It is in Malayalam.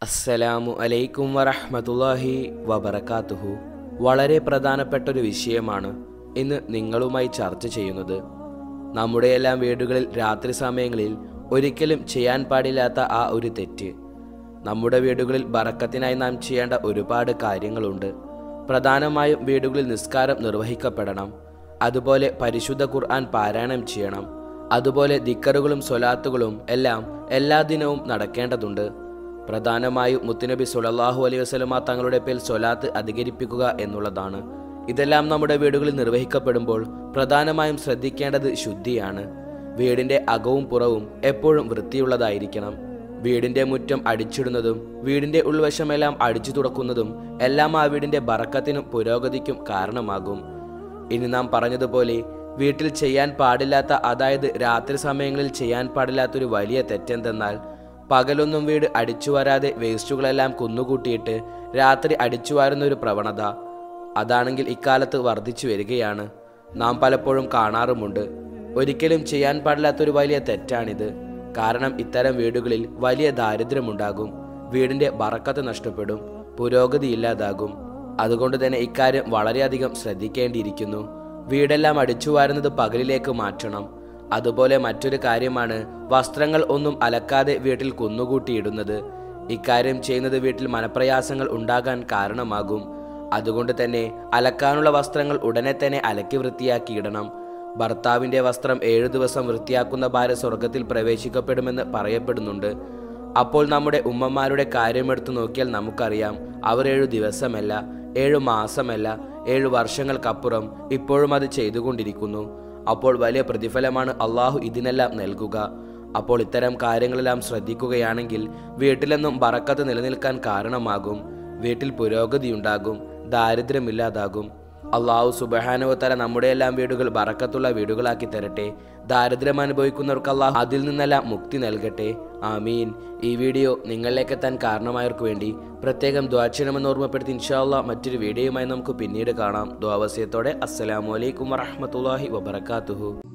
അസ്സലാമു അലൈക്കും വറഹ്മത്തുള്ളാഹി വബറകാതുഹു വളരെ പ്രധാനപ്പെട്ട ഒരു വിഷയമാണ് ഇന്ന് നിങ്ങളുമായി ചർച്ച ചെയ്യുന്നത് നമ്മുടെയെല്ലാം വീടുകളിൽ രാത്രി സമയങ്ങളിൽ ഒരിക്കലും ചെയ്യാൻ പാടില്ലാത്ത ആ ഒരു തെറ്റ് നമ്മുടെ വീടുകളിൽ ബറക്കത്തിനായി നാം ചെയ്യേണ്ട ഒരുപാട് കാര്യങ്ങളുണ്ട് പ്രധാനമായും വീടുകളിൽ നിസ്കാരം നിർവഹിക്കപ്പെടണം അതുപോലെ പരിശുദ്ധ ഖുർആൻ പാരായണം ചെയ്യണം അതുപോലെ ദിക്കറുകളും സ്വലാത്തുകളും എല്ലാം എല്ലാ ദിനവും നടക്കേണ്ടതുണ്ട് പ്രധാനമായും മുത്തുനബി സുലല്ലാഹു അലൈഹി വസല്ലമ തങ്ങളുടെ പേരിൽ സ്വലാത്ത് അധികരിപ്പിക്കുക എന്നുള്ളതാണ് ഇതെല്ലാം നമ്മുടെ വീടുകളിൽ നിർവഹിക്കപ്പെടുമ്പോൾ പ്രധാനമായും ശ്രദ്ധിക്കേണ്ടത് ശുദ്ധിയാണ് വീടിന്റെ അകവും പുറവും എപ്പോഴും വൃത്തിയുള്ളതായിരിക്കണം വീടിന്റെ മുറ്റം അടിച്ചിടുന്നതും വീടിന്റെ ഉൾവശമെല്ലാം അടിച്ചു തുടക്കുന്നതും എല്ലാം ആ വീടിന്റെ ബറക്കത്തിനും പുരോഗതിക്കും കാരണമാകും ഇനി നാം പറഞ്ഞതുപോലെ വീട്ടിൽ ചെയ്യാൻ പാടില്ലാത്ത അതായത് രാത്രി സമയങ്ങളിൽ ചെയ്യാൻ പാടില്ലാത്തൊരു വലിയ തെറ്റെന്തെന്നാൽ പകലൊന്നും വീട് അടിച്ചു വരാതെ വേസ്റ്റുകളെല്ലാം കുന്നുകൂട്ടിയിട്ട് രാത്രി അടിച്ചു വാരുന്ന ഒരു പ്രവണത അതാണെങ്കിൽ ഇക്കാലത്ത് വർദ്ധിച്ചു വരികയാണ് നാം പലപ്പോഴും കാണാറുമുണ്ട് ഒരിക്കലും ചെയ്യാൻ പാടില്ലാത്തൊരു വലിയ തെറ്റാണിത് കാരണം ഇത്തരം വീടുകളിൽ വലിയ ദാരിദ്ര്യമുണ്ടാകും വീടിന്റെ ബറക്കത്ത് നഷ്ടപ്പെടും പുരോഗതി ഇല്ലാതാകും അതുകൊണ്ട് തന്നെ ഇക്കാര്യം വളരെയധികം ശ്രദ്ധിക്കേണ്ടിയിരിക്കുന്നു വീടെല്ലാം അടിച്ചു വാരുന്നത് പകലിലേക്ക് മാറ്റണം അതുപോലെ മറ്റൊരു കാര്യമാണ് വസ്ത്രങ്ങൾ ഒന്നും അലക്കാതെ വീട്ടിൽ കുന്നുകൂട്ടിയിടുന്നത് ഇക്കാര്യം ചെയ്യുന്നത് വീട്ടിൽ മനപ്രയാസങ്ങൾ ഉണ്ടാകാൻ കാരണമാകും അതുകൊണ്ട് തന്നെ അലക്കാനുള്ള വസ്ത്രങ്ങൾ ഉടനെ തന്നെ അലക്കി വൃത്തിയാക്കിയിടണം ഭർത്താവിന്റെ വസ്ത്രം ഏഴു ദിവസം വൃത്തിയാക്കുന്ന ഭാര്യ സ്വർഗത്തിൽ പ്രവേശിക്കപ്പെടുമെന്ന് പറയപ്പെടുന്നുണ്ട് അപ്പോൾ നമ്മുടെ ഉമ്മമാരുടെ കാര്യമെടുത്ത് നോക്കിയാൽ നമുക്കറിയാം അവർ ഏഴു ദിവസമല്ല ഏഴു മാസമല്ല ഏഴു വർഷങ്ങൾക്കപ്പുറം ഇപ്പോഴും അത് ചെയ്തുകൊണ്ടിരിക്കുന്നു അപ്പോൾ വലിയ പ്രതിഫലമാണ് അള്ളാഹു ഇതിനെല്ലാം നൽകുക അപ്പോൾ ഇത്തരം കാര്യങ്ങളെല്ലാം ശ്രദ്ധിക്കുകയാണെങ്കിൽ വീട്ടിലെന്നും ബറക്കത്ത് നിലനിൽക്കാൻ കാരണമാകും വീട്ടിൽ പുരോഗതിയുണ്ടാകും ദാരിദ്ര്യമില്ലാതാകും അള്ളാഹു സുബഹാനുവത്തല നമ്മുടെ എല്ലാം വീടുകൾ ബറക്കത്തുള്ള വീടുകളാക്കി തരട്ടെ ദാരിദ്ര്യം അനുഭവിക്കുന്നവർക്ക് അള്ളാഹു അതിൽ നിന്നെല്ലാം മുക്തി നൽകട്ടെ ആമീൻ ഈ വീഡിയോ നിങ്ങളിലേക്ക് എത്താൻ കാരണമായവർക്ക് വേണ്ടി പ്രത്യേകം ദ്വാക്ഷണമെന്ന് ഓർമ്മപ്പെടുത്തി ഇൻഷാല്ല മറ്റൊരു വീഡിയോയുമായി നമുക്ക് പിന്നീട് കാണാം ദ്വാവസ്യത്തോടെ അസ്സലാമു അലൈക്കും വറഹമത്തല്ലാഹി വബർക്കാത്തുഹു